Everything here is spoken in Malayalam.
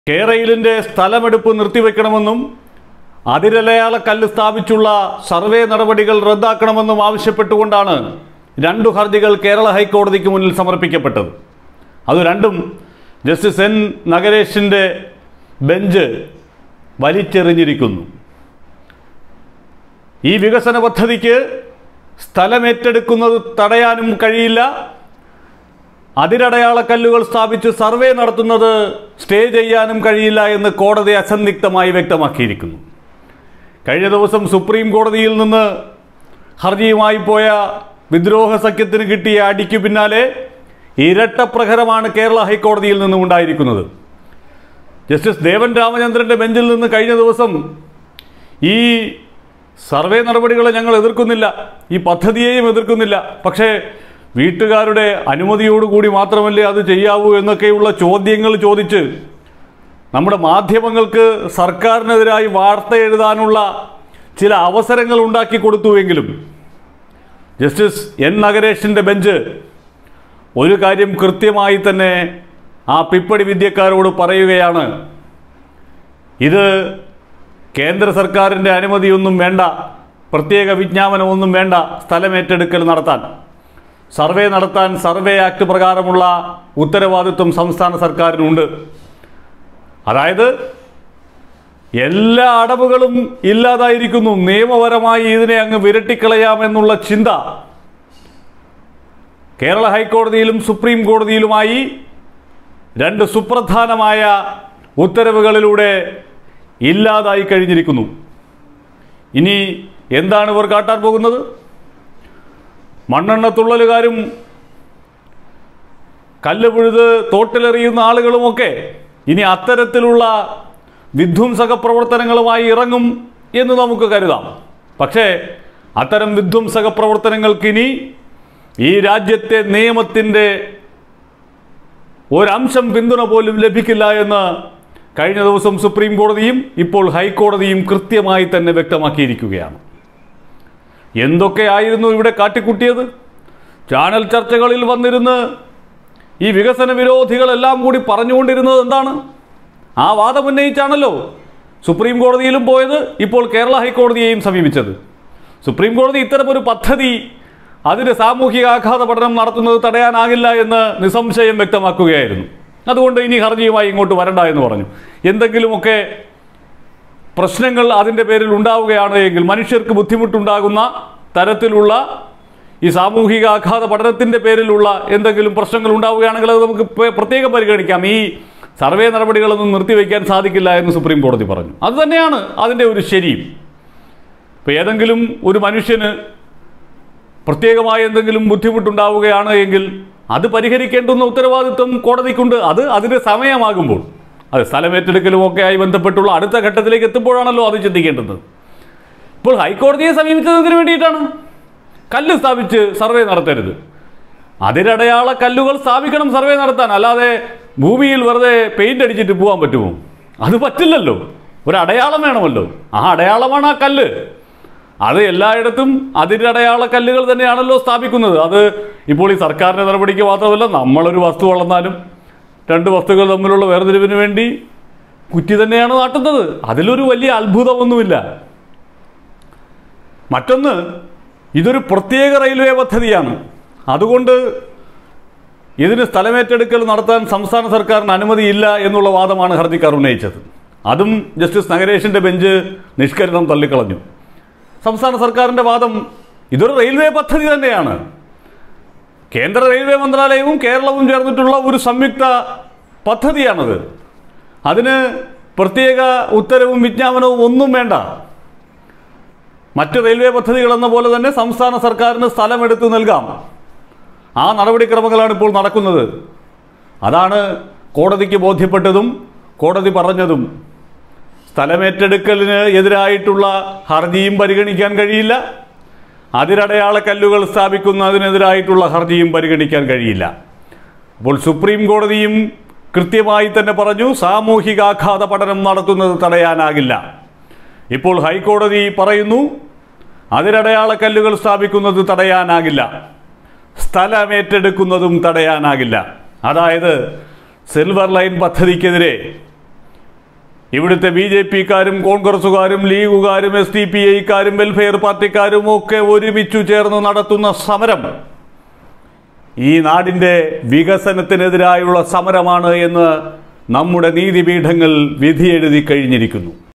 കേരയിലിൻ്റെ സ്ഥലമെടുപ്പ് നിർത്തിവെക്കണമെന്നും അതിരലയാള കല്ല് സ്ഥാപിച്ചുള്ള സർവേ നടപടികൾ റദ്ദാക്കണമെന്നും ആവശ്യപ്പെട്ടുകൊണ്ടാണ് രണ്ടു ഹർജികൾ കേരള ഹൈക്കോടതിക്ക് മുന്നിൽ സമർപ്പിക്കപ്പെട്ടത് അത് രണ്ടും ജസ്റ്റിസ് എൻ നഗരേഷിൻ്റെ ബെഞ്ച് വലിച്ചെറിഞ്ഞിരിക്കുന്നു ഈ വികസന പദ്ധതിക്ക് സ്ഥലമേറ്റെടുക്കുന്നത് തടയാനും കഴിയില്ല അതിരടയാള കല്ലുകൾ സ്ഥാപിച്ച് സർവേ നടത്തുന്നത് സ്റ്റേ ചെയ്യാനും കഴിയില്ല എന്ന് കോടതി അസന്ദിഗ്ധമായി വ്യക്തമാക്കിയിരിക്കുന്നു കഴിഞ്ഞ ദിവസം സുപ്രീം കോടതിയിൽ നിന്ന് ഹർജിയുമായി പോയ വിദ്രോഹ സഖ്യത്തിന് കിട്ടിയ അടിക്കു പിന്നാലെ ഇരട്ടപ്രഹരമാണ് കേരള ഹൈക്കോടതിയിൽ നിന്നും ഉണ്ടായിരിക്കുന്നത് ജസ്റ്റിസ് ദേവൻ രാമചന്ദ്രൻ്റെ ബെഞ്ചിൽ നിന്ന് കഴിഞ്ഞ ദിവസം ഈ സർവേ നടപടികളെ ഞങ്ങൾ എതിർക്കുന്നില്ല ഈ പദ്ധതിയെയും എതിർക്കുന്നില്ല പക്ഷേ വീട്ടുകാരുടെ അനുമതിയോടുകൂടി മാത്രമല്ലേ അത് ചെയ്യാവൂ എന്നൊക്കെയുള്ള ചോദ്യങ്ങൾ ചോദിച്ച് നമ്മുടെ മാധ്യമങ്ങൾക്ക് സർക്കാരിനെതിരായി വാർത്ത എഴുതാനുള്ള ചില അവസരങ്ങൾ ഉണ്ടാക്കി കൊടുത്തുവെങ്കിലും ജസ്റ്റിസ് എൻ നഗരേഷിൻ്റെ ബെഞ്ച് ഒരു കാര്യം കൃത്യമായി തന്നെ ആ പിപ്പടി വിദ്യക്കാരോട് പറയുകയാണ് ഇത് കേന്ദ്ര സർക്കാരിൻ്റെ അനുമതിയൊന്നും വേണ്ട പ്രത്യേക വിജ്ഞാപനമൊന്നും വേണ്ട സ്ഥലമേറ്റെടുക്കൽ നടത്താൻ സർവേ നടത്താൻ സർവേ ആക്ട് പ്രകാരമുള്ള ഉത്തരവാദിത്വം സംസ്ഥാന സർക്കാരിനുണ്ട് അതായത് എല്ലാ അടവുകളും ഇല്ലാതായിരിക്കുന്നു നിയമപരമായി ഇതിനെ അങ്ങ് വിരട്ടിക്കളയാമെന്നുള്ള ചിന്ത കേരള ഹൈക്കോടതിയിലും സുപ്രീം കോടതിയിലുമായി രണ്ട് സുപ്രധാനമായ ഉത്തരവുകളിലൂടെ ഇല്ലാതായി കഴിഞ്ഞിരിക്കുന്നു ഇനി എന്താണ് ഇവർ കാട്ടാൻ പോകുന്നത് മണ്ണെണ്ണ തുള്ളലുകാരും കല്ല് പുഴുത് തോട്ടിലെറിയുന്ന ആളുകളുമൊക്കെ ഇനി അത്തരത്തിലുള്ള വിധ്വംസക പ്രവർത്തനങ്ങളുമായി ഇറങ്ങും എന്ന് നമുക്ക് കരുതാം പക്ഷേ അത്തരം വിധ്വംസക പ്രവർത്തനങ്ങൾക്കിനി ഈ രാജ്യത്തെ നിയമത്തിൻ്റെ ഒരംശം പിന്തുണ പോലും ലഭിക്കില്ല എന്ന് കഴിഞ്ഞ ദിവസം സുപ്രീം കോടതിയും ഇപ്പോൾ ഹൈക്കോടതിയും കൃത്യമായി തന്നെ വ്യക്തമാക്കിയിരിക്കുകയാണ് എന്തൊക്കെയായിരുന്നു ഇവിടെ കാട്ടിക്കുട്ടിയത് ചാനൽ ചർച്ചകളിൽ വന്നിരുന്ന് ഈ വികസന വിരോധികളെല്ലാം കൂടി പറഞ്ഞുകൊണ്ടിരുന്നത് എന്താണ് ആ വാദം ഉന്നയിച്ചാണല്ലോ സുപ്രീം കോടതിയിലും പോയത് ഇപ്പോൾ കേരള ഹൈക്കോടതിയെയും സമീപിച്ചത് സുപ്രീം കോടതി ഇത്തരമൊരു പദ്ധതി അതിന് സാമൂഹിക ആഘാത പഠനം നടത്തുന്നത് തടയാനാകില്ല എന്ന് നിസ്സംശയം വ്യക്തമാക്കുകയായിരുന്നു അതുകൊണ്ട് ഇനി ഹർജിയുമായി ഇങ്ങോട്ട് വരണ്ട എന്ന് പറഞ്ഞു എന്തെങ്കിലുമൊക്കെ പ്രശ്നങ്ങൾ അതിൻ്റെ പേരിൽ ഉണ്ടാവുകയാണ് എങ്കിൽ മനുഷ്യർക്ക് ബുദ്ധിമുട്ടുണ്ടാകുന്ന തരത്തിലുള്ള ഈ സാമൂഹിക ആഘാത പഠനത്തിൻ്റെ പേരിലുള്ള എന്തെങ്കിലും പ്രശ്നങ്ങൾ ഉണ്ടാവുകയാണെങ്കിൽ അത് നമുക്ക് പ- പ്രത്യേകം പരിഗണിക്കാം ഈ സർവേ നടപടികളൊന്നും നിർത്തിവെക്കാൻ സാധിക്കില്ല എന്ന് സുപ്രീം കോടതി പറഞ്ഞു അത് തന്നെയാണ് അതിൻ്റെ ഒരു ശരിയും ഇപ്പോൾ ഏതെങ്കിലും ഒരു മനുഷ്യന് പ്രത്യേകമായ എന്തെങ്കിലും ബുദ്ധിമുട്ടുണ്ടാവുകയാണ് എങ്കിൽ അത് പരിഹരിക്കേണ്ടുന്ന ഉത്തരവാദിത്വം കോടതിക്കുണ്ട് അത് അതിൻ്റെ സമയമാകുമ്പോൾ അത് സ്ഥലമേറ്റെടുക്കലും ഒക്കെ ആയി ബന്ധപ്പെട്ടുള്ള അടുത്ത ഘട്ടത്തിലേക്ക് എത്തുമ്പോഴാണല്ലോ അത് ചിന്തിക്കേണ്ടത് ഇപ്പോൾ ഹൈക്കോടതിയെ സമീപിച്ചത് എന്തിനു വേണ്ടിയിട്ടാണ് കല്ല് സ്ഥാപിച്ച് സർവേ നടത്തരുത് അതിരടയാള കല്ലുകൾ സ്ഥാപിക്കണം സർവേ നടത്താൻ അല്ലാതെ ഭൂമിയിൽ വെറുതെ പെയിന്റ് അടിച്ചിട്ട് പോകാൻ പറ്റുമോ അത് പറ്റില്ലല്ലോ ഒരു അടയാളം വേണമല്ലോ ആ അടയാളമാണ് ആ കല്ല് അത് എല്ലായിടത്തും അതിരടയാള കല്ലുകൾ തന്നെയാണല്ലോ സ്ഥാപിക്കുന്നത് അത് ഇപ്പോൾ ഈ സർക്കാരിൻ്റെ നടപടിക്ക് മാത്രമല്ല നമ്മളൊരു വസ്തു വളർന്നാലും രണ്ട് വസ്തുക്കൾ തമ്മിലുള്ള വേർതിരിവിന് വേണ്ടി കുറ്റി തന്നെയാണ് നാട്ടുന്നത് അതിലൊരു വലിയ അത്ഭുതമൊന്നുമില്ല മറ്റൊന്ന് ഇതൊരു പ്രത്യേക റെയിൽവേ പദ്ധതിയാണ് അതുകൊണ്ട് ഇതിന് സ്ഥലമേറ്റെടുക്കൽ നടത്താൻ സംസ്ഥാന സർക്കാരിന് അനുമതിയില്ല എന്നുള്ള വാദമാണ് ഹർജിക്കാർ ഉന്നയിച്ചത് അതും ജസ്റ്റിസ് നഗരേഷിൻ്റെ ബെഞ്ച് നിഷ്കരണം തള്ളിക്കളഞ്ഞു സംസ്ഥാന സർക്കാരിൻ്റെ വാദം ഇതൊരു റെയിൽവേ പദ്ധതി തന്നെയാണ് കേന്ദ്ര റെയിൽവേ മന്ത്രാലയവും കേരളവും ചേർന്നിട്ടുള്ള ഒരു സംയുക്ത പദ്ധതിയാണത് അതിന് പ്രത്യേക ഉത്തരവും വിജ്ഞാപനവും ഒന്നും വേണ്ട മറ്റ് റെയിൽവേ പദ്ധതികൾ എന്ന പോലെ തന്നെ സംസ്ഥാന സർക്കാരിന് സ്ഥലമെടുത്ത് നൽകാം ആ നടപടിക്രമങ്ങളാണ് ഇപ്പോൾ നടക്കുന്നത് അതാണ് കോടതിക്ക് ബോധ്യപ്പെട്ടതും കോടതി പറഞ്ഞതും സ്ഥലമേറ്റെടുക്കലിന് എതിരായിട്ടുള്ള ഹർജിയും പരിഗണിക്കാൻ കഴിയില്ല അതിരടയാള കല്ലുകൾ സ്ഥാപിക്കുന്നതിനെതിരായിട്ടുള്ള ഹർജിയും പരിഗണിക്കാൻ കഴിയില്ല അപ്പോൾ സുപ്രീം കോടതിയും കൃത്യമായി തന്നെ പറഞ്ഞു സാമൂഹികാഘാത പഠനം നടത്തുന്നത് തടയാനാകില്ല ഇപ്പോൾ ഹൈക്കോടതി പറയുന്നു അതിരടയാള കല്ലുകൾ സ്ഥാപിക്കുന്നത് തടയാനാകില്ല സ്ഥലമേറ്റെടുക്കുന്നതും തടയാനാകില്ല അതായത് സിൽവർ ലൈൻ പദ്ധതിക്കെതിരെ ഇവിടുത്തെ ബി ജെ പിക്കാരും കോൺഗ്രസുകാരും ലീഗുകാരും എസ് ഡി പി ഐക്കാരും വെൽഫെയർ പാർട്ടിക്കാരും ഒക്കെ ഒരുമിച്ചു ചേർന്ന് നടത്തുന്ന സമരം ഈ നാടിൻ്റെ വികസനത്തിനെതിരായുള്ള സമരമാണ് എന്ന് നമ്മുടെ നീതിപീഠങ്ങൾ വിധിയെഴുതി കഴിഞ്ഞിരിക്കുന്നു